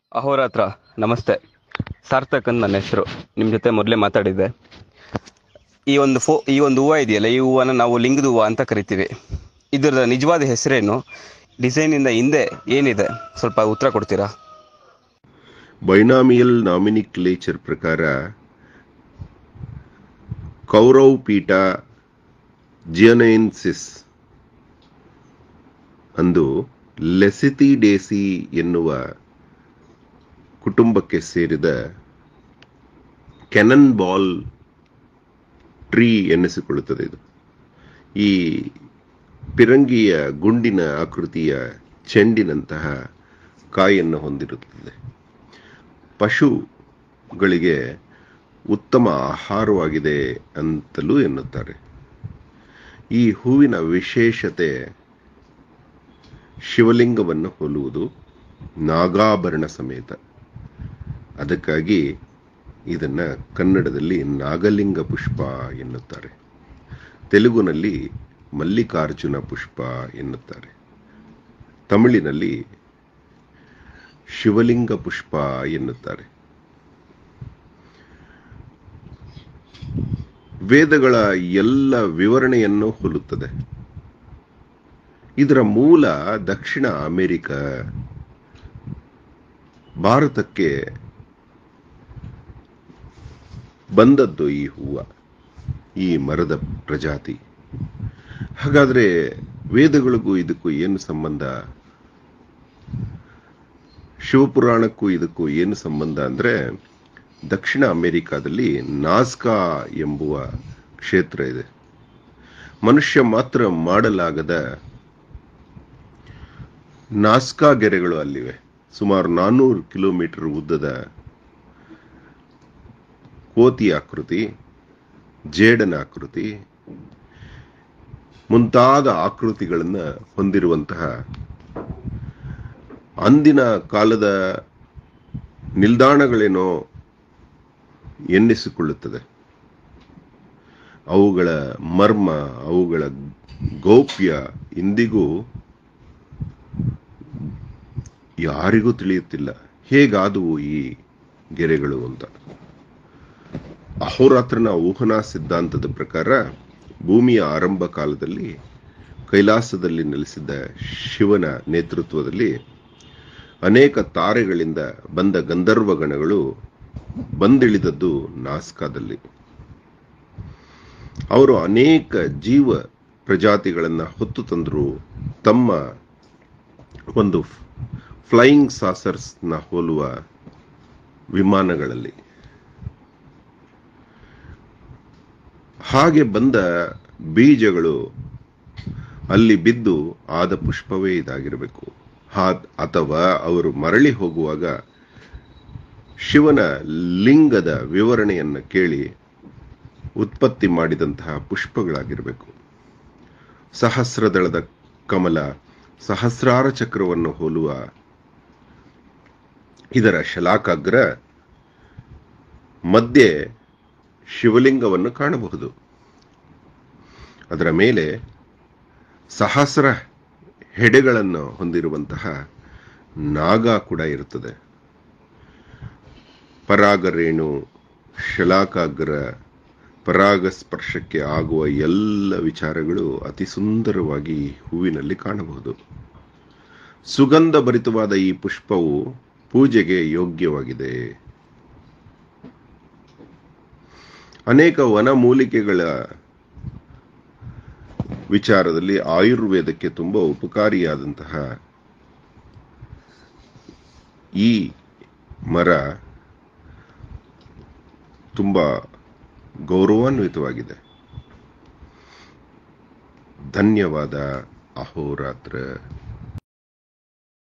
ಅಹೋರಾತ್ರ ನಮಸ್ತೆ ಸಾರ್ಥಕ್ ಅಂತ ನನ್ನ ಹೆಸರು ನಿಮ್ಮ ಜೊತೆ ಮೊದಲೇ ಮಾತಾಡಿದ್ದೆ ಈ ಒಂದು ಫೋ ಈ ಒಂದು ಹೂವು ಇದೆಯಲ್ಲ ಈ ಹೂವನ್ನ ನಾವು ಲಿಂಗದ ಹೂವು ಅಂತ ಕರಿತೀವಿ ಇದರ ನಿಜವಾದ ಹೆಸರೇನು ಡಿಸೈನಿಂದ ಹಿಂದೆ ಏನಿದೆ ಸ್ವಲ್ಪ ಉತ್ತರ ಕೊಡ್ತೀರಾ ಬೈನಾಮಿಯಲ್ ನಾಮಿನಿಕ್ಲೇಚರ್ ಪ್ರಕಾರ ಕೌರವ್ ಪೀಠ ಜಿಯನೈನ್ಸಿಸ್ ಅಂದು ಲೆಸಿತಿಡೇಸಿ ಎನ್ನುವ ಕುಟುಂಬಕ್ಕೆ ಸೇರಿದ ಕೆನನ್ ಬಾಲ್ ಟ್ರೀ ಎನ್ನಿಸಿಕೊಳ್ಳುತ್ತದೆ ಇದು ಈ ಪಿರಂಗಿಯ ಗುಂಡಿನ ಆಕೃತಿಯ ಚೆಂಡಿನಂತಹ ಕಾಯನ್ನು ಹೊಂದಿರುತ್ತದೆ ಪಶುಗಳಿಗೆ ಉತ್ತಮ ಆಹಾರವಾಗಿದೆ ಅಂತಲೂ ಎನ್ನುತ್ತಾರೆ ಈ ಹೂವಿನ ವಿಶೇಷತೆ ಶಿವಲಿಂಗವನ್ನು ಹೋಲುವುದು ನಾಗಾಭರಣ ಸಮೇತ ಅದಕ್ಕಾಗಿ ಇದನ್ನ ಕನ್ನಡದಲ್ಲಿ ನಾಗಲಿಂಗ ಪುಷ್ಪ ಎನ್ನುತ್ತಾರೆ ತೆಲುಗುನಲ್ಲಿ ಮಲ್ಲಿಕಾರ್ಜುನ ಪುಷ್ಪ ಎನ್ನುತ್ತಾರೆ ತಮಿಳಿನಲ್ಲಿ ಶಿವಲಿಂಗ ಪುಷ್ಪ ಎನ್ನುತ್ತಾರೆ ವೇದಗಳ ಎಲ್ಲ ವಿವರಣೆಯನ್ನು ಹೋಲುತ್ತದೆ ಇದರ ಮೂಲ ದಕ್ಷಿಣ ಅಮೆರಿಕ ಭಾರತಕ್ಕೆ ಬಂದದ್ದು ಈ ಹೂವ ಈ ಮರದ ಪ್ರಜಾತಿ ಹಾಗಾದ್ರೆ ವೇದಗಳಿಗೂ ಇದಕ್ಕೂ ಏನು ಸಂಬಂಧ ಶಿವಪುರಾಣಕ್ಕೂ ಇದಕ್ಕೂ ಏನು ಸಂಬಂಧ ಅಂದ್ರೆ ದಕ್ಷಿಣ ಅಮೆರಿಕಾದಲ್ಲಿ ನಾಸ್ಕಾ ಎಂಬುವ ಕ್ಷೇತ್ರ ಇದೆ ಮನುಷ್ಯ ಮಾತ್ರ ಮಾಡಲಾಗದ ನಾಸ್ಕಾ ಗೆರೆಗಳು ಅಲ್ಲಿವೆ ಸುಮಾರು ನಾನ್ನೂರು ಕಿಲೋಮೀಟರ್ ಉದ್ದದ ಕೋತಿ ಆಕೃತಿ ಜೇಡನ ಆಕೃತಿ ಮುಂತಾದ ಆಕೃತಿಗಳನ್ನು ಹೊಂದಿರುವಂತಹ ಅಂದಿನ ಕಾಲದ ನಿಲ್ದಾಣಗಳೇನೋ ಎನ್ನಿಸಿಕೊಳ್ಳುತ್ತದೆ ಅವುಗಳ ಮರ್ಮ ಅವುಗಳ ಗೌಪ್ಯ ಇಂದಿಗೂ ಯಾರಿಗೂ ತಿಳಿಯುತ್ತಿಲ್ಲ ಹೇಗಾದವು ಈ ಗೆರೆಗಳು ಅಂತ ಅಹೋರಾತ್ರನ ಊಹನಾ ಸಿದ್ಧಾಂತದ ಪ್ರಕಾರ ಭೂಮಿಯ ಆರಂಭ ಕಾಲದಲ್ಲಿ ಕೈಲಾಸದಲ್ಲಿ ನೆಲೆಸಿದ್ದ ಶಿವನ ನೇತೃತ್ವದಲ್ಲಿ ಅನೇಕ ತಾರೆಗಳಿಂದ ಬಂದ ಗಂಧರ್ವಗಣಗಳು ಬಂದಿಳಿದದ್ದು ನಾಸ್ಕಾದಲ್ಲಿ ಅವರು ಅನೇಕ ಜೀವ ಪ್ರಜಾತಿಗಳನ್ನ ಹೊತ್ತು ತಂದರು ತಮ್ಮ ಒಂದು ಫ್ಲೈಯಿಂಗ್ ಸಾಸರ್ಸ್ ನ ಹೋಲುವ ವಿಮಾನಗಳಲ್ಲಿ ಹಾಗೆ ಬಂದ ಬೀಜಗಳು ಅಲ್ಲಿ ಬಿದ್ದು ಆದ ಪುಷ್ಪವೇ ಇದಾಗಿರಬೇಕು ಅಥವಾ ಅವರು ಮರಳಿ ಹೋಗುವಾಗ ಶಿವನ ಲಿಂಗದ ವಿವರಣೆಯನ್ನು ಕೇಳಿ ಉತ್ಪತ್ತಿ ಮಾಡಿದಂತಹ ಪುಷ್ಪಗಳಾಗಿರಬೇಕು ಸಹಸ್ರದಳದ ಕಮಲ ಸಹಸ್ರಾರ ಚಕ್ರವನ್ನು ಹೋಲುವ ಇದರ ಶಲಾಕಾಗ್ರ ಮಧ್ಯೆ ಶಿವಲಿಂಗವನ್ನು ಕಾಣಬಹುದು ಅದರ ಮೇಲೆ ಸಹಸ್ರ ಹೆಡೆಗಳನ್ನು ಹೊಂದಿರುವಂತಹ ನಾಗ ಕೂಡ ಇರುತ್ತದೆ ಪರಾಗರೇಣು ಶಲಾಕಾಗ್ರ ಪರಾಗ ಸ್ಪರ್ಶಕ್ಕೆ ಆಗುವ ಎಲ್ಲ ವಿಚಾರಗಳು ಅತಿ ಸುಂದರವಾಗಿ ಹೂವಿನಲ್ಲಿ ಕಾಣಬಹುದು ಸುಗಂಧ ಭರಿತವಾದ ಈ ಪುಷ್ಪವು ಪೂಜೆಗೆ ಯೋಗ್ಯವಾಗಿದೆ ಅನೇಕ ವನಮೂಲಿಕೆಗಳ ವಿಚಾರದಲ್ಲಿ ಆಯುರ್ವೇದಕ್ಕೆ ತುಂಬಾ ಉಪಕಾರಿಯಾದಂತಹ ಈ ಮರ ತುಂಬಾ ಗೌರವಾನ್ವಿತವಾಗಿದೆ ಧನ್ಯವಾದ ಅಹೋರಾತ್ರ